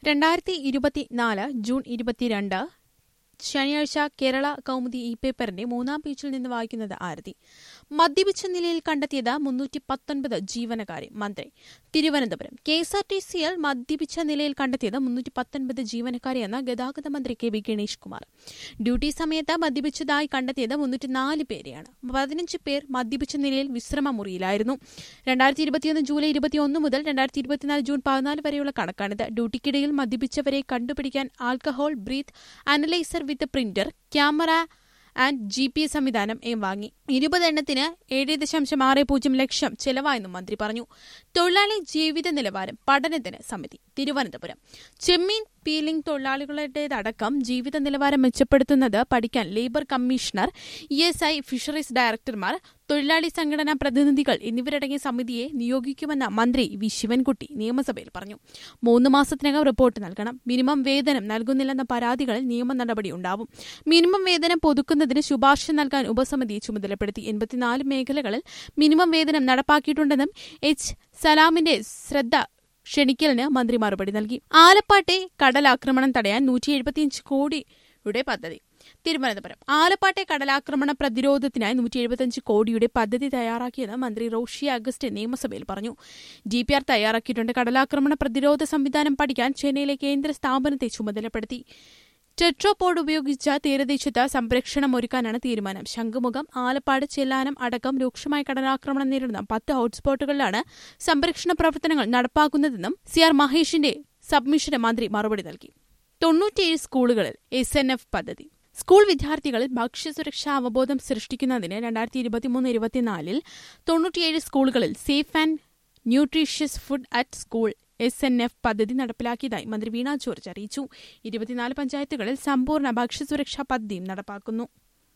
രണ്ടായിരത്തി ഇരുപത്തിനാല് ജൂൺ ഇരുപത്തിരണ്ട് ശനിയാഴ്ച കേരള കൗമുദി ഇ പേപ്പറിന്റെ മൂന്നാം പേജിൽ നിന്ന് വായിക്കുന്നത് ആരതി മദ്യപിച്ച നിലയിൽ കണ്ടെത്തിയത് മുന്നൂറ്റി പത്തൊൻപത് ജീവനക്കാരെ മന്ത്രി Thiruvananthapuram K S R T സിയിൽ മദ്യപിച്ച നിലയിൽ കണ്ടെത്തിയത് മുന്നൂറ്റി പത്തൊൻപത് ജീവനക്കാരെയെന്ന് ഗതാഗത മന്ത്രി K V Ganesh Kumar duty സമയത്ത് മദ്യപിച്ചതായി കണ്ടെത്തിയത് മുന്നൂറ്റി നാല് പേരെയാണ് പതിനഞ്ച് പേർ മദ്യപിച്ച നിലയിൽ വിശ്രമ മുറിയിലായിരുന്നു രണ്ടായിരത്തി ഇരുപത്തിയൊന്ന് ജൂലൈ ഇരുപത്തിയൊന്ന് മുതൽ രണ്ടായിരത്തി ഇരുപത്തിനാല് ജൂൺ പതിനാല് വരെയുള്ള കണക്കാണിത് ഡ്യൂട്ടിക്കിടയിൽ മദ്യപിച്ചവരെ കണ്ടുപിടിക്കാൻ alcohol breath analyser with printer camera and G P S സംവിധാനം എം വാങ്ങി ഇരുപത് എണ്ണത്തിന് ഏഴ് ദശാംശം ആറ് പൂജ്യം ലക്ഷം ചെലവായെന്നും മന്ത്രി പറഞ്ഞു തൊഴിലാളി ജീവിത നിലവാരം പഠനത്തിന് സമിതി തിരുവനന്തപുരം ചെമ്മീൻ പീലിംഗ് തൊഴിലാളികളുടേതടക്കം ജീവിത നിലവാരം മെച്ചപ്പെടുത്തുന്നത് പഠിക്കാൻ labour commissioner E S I fisheries ഡയറക്ടർമാർ തൊഴിലാളി സംഘടനാ പ്രതിനിധികൾ എന്നിവരടങ്ങിയ സമിതിയെ നിയോഗിക്കുമെന്ന് മന്ത്രി വി ശിവൻകുട്ടി നിയമസഭയിൽ പറഞ്ഞു മൂന്ന് മാസത്തിനകം റിപ്പോർട്ട് നൽകണം മിനിമം വേതനം നൽകുന്നില്ലെന്ന പരാതികളിൽ നിയമ നടപടി ഉണ്ടാവും മിനിമം വേതനം പുതുക്കുന്നതിന് ശുപാർശ നൽകാൻ ഉപസമിതിയെ ചുമതലപ്പെടുത്തി എൺപത്തിനാല് മേഖലകളിൽ മിനിമം വേതനം നടപ്പാക്കിയിട്ടുണ്ടെന്നും എച്ച് സലാമിന്റെ ശ്രദ്ധ ക്ഷണിക്കലിന് മന്ത്രി മറുപടി നൽകി ആലപ്പാട്ടെ കടലാക്രമണം തടയാൻ നൂറ്റി എഴുപത്തിയഞ്ച് കോടിയുടെ പദ്ധതി തിരുവനന്തപുരം ആലപ്പാട്ടെ കടലാക്രമണ പ്രതിരോധത്തിനായി നൂറ്റി എഴുപത്തിയഞ്ച് കോടിയുടെ പദ്ധതി തയ്യാറാക്കിയെന്ന് മന്ത്രി റോഷി അഗസ്റ്റ് നിയമസഭയിൽ പറഞ്ഞു ഡി പി ആർ തയ്യാറാക്കിയിട്ടുണ്ട് കടലാക്രമണ പ്രതിരോധ സംവിധാനം പഠിക്കാൻ ചെന്നൈയിലെ കേന്ദ്ര സ്ഥാപനത്തെ ചുമതലപ്പെടുത്തി ടെട്രോപോഡ് ഉപയോഗിച്ച തീരദേശത്ത് സംരക്ഷണം ഒരുക്കാനാണ് തീരുമാനം ശംഖുമുഖം ആലപ്പാട് ചെല്ലാനം അടക്കം രൂക്ഷമായ കടലാക്രമണം നേരിടുന്ന പത്ത് ഹോട്ട്സ്പോട്ടുകളിലാണ് സംരക്ഷണ പ്രവർത്തനങ്ങൾ നടപ്പാക്കുന്നതെന്നും സി ആർ മഹേഷിന്റെ സബ്മിഷന് മന്ത്രി മറുപടി നൽകി തൊണ്ണൂറ്റിയേഴ് സ്കൂളുകളിൽ എസ് എൻ എഫ് പദ്ധതി സ്കൂൾ വിദ്യാർത്ഥികളിൽ ഭക്ഷ്യസുരക്ഷാ അവബോധം സൃഷ്ടിക്കുന്നതിന് രണ്ടായിരത്തി ഇരുപത്തിമൂന്ന് ഇരുപത്തിനാലിൽ തൊണ്ണൂറ്റിയേഴ് സ്കൂളുകളിൽ safe and nutritious food at school S N F പദ്ധതി നടപ്പിലാക്കിയതായി മന്ത്രി വീണ ജോർജ് അറിയിച്ചു ഇരുപത്തിനാല് പഞ്ചായത്തുകളിൽ സമ്പൂർണ്ണ ഭക്ഷ്യസുരക്ഷാ പദ്ധതിയും നടപ്പാക്കുന്നു